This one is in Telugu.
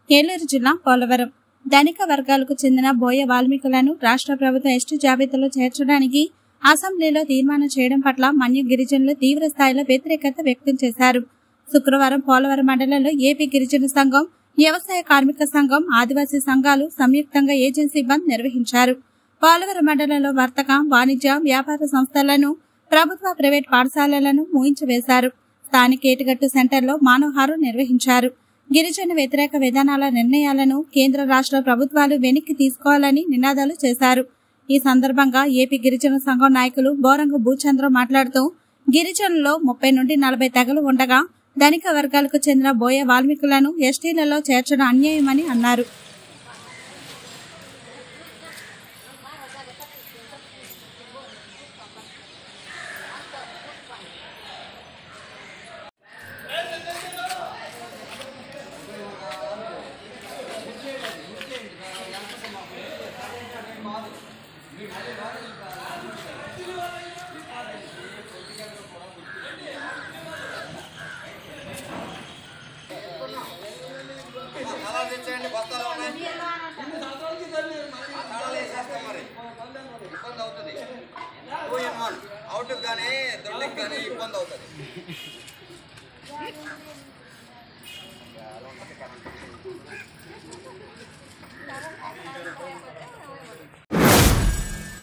ఏలూరు జిల్లా పోలవరం ధనిక వర్గాలకు చెందిన బోయ వాల్మీకులను రాష్ట్ర ప్రభుత్వం ఎస్టీ జాబితాలో చేర్చడానికి అసెంబ్లీలో తీర్మానం చేయడం పట్ల మన్య గిరిజనులు తీవ్ర స్థాయిలో వ్యతిరేకత వ్యక్తం చేశారు శుక్రవారం పోలవరం మండలంలో ఏపీ గిరిజన సంఘం వ్యవసాయ కార్మిక సంఘం ఆదివాసీ సంఘాలు సంయుక్తంగా ఏజెన్సీ బంద్ నిర్వహించారు పోలవరం మండలంలో వర్తక వాణిజ్య వ్యాపార సంస్థలను ప్రభుత్వ ప్రైవేట్ పాఠశాలలను మూయించివేశారు స్థానిక ఏటుగట్టు సెంటర్లో మానవహారం నిర్వహించారు గిరిజన వ్యతిరేక విధానాల నిర్ణయాలను కేంద్ర రాష్ట్ర ప్రభుత్వాలు వెనక్కి తీసుకోవాలని నినాదాలు చేశారు ఈ సందర్భంగా ఏపీ గిరిజన సంఘం నాయకులు బోరంగ భూచంద్ర మాట్లాడుతూ గిరిజనుల్లో ముప్పై నుండి నలభై తెగలు ఉండగా ధనిక వర్గాలకు చెందిన బోయ వాల్మీకులను ఎస్టీలలో చేర్చడం అన్యాయమని అన్నారు తాళాలు తెచ్చేయండి బస్తాలు ఉన్నాయి ఆ తాళాలు వేసేస్తాం మరి ఇబ్బంది అవుతుంది టూ ఇన్ వన్ అవుట్కి కానీ దొడ్డికి కానీ ఇబ్బంది అవుతుంది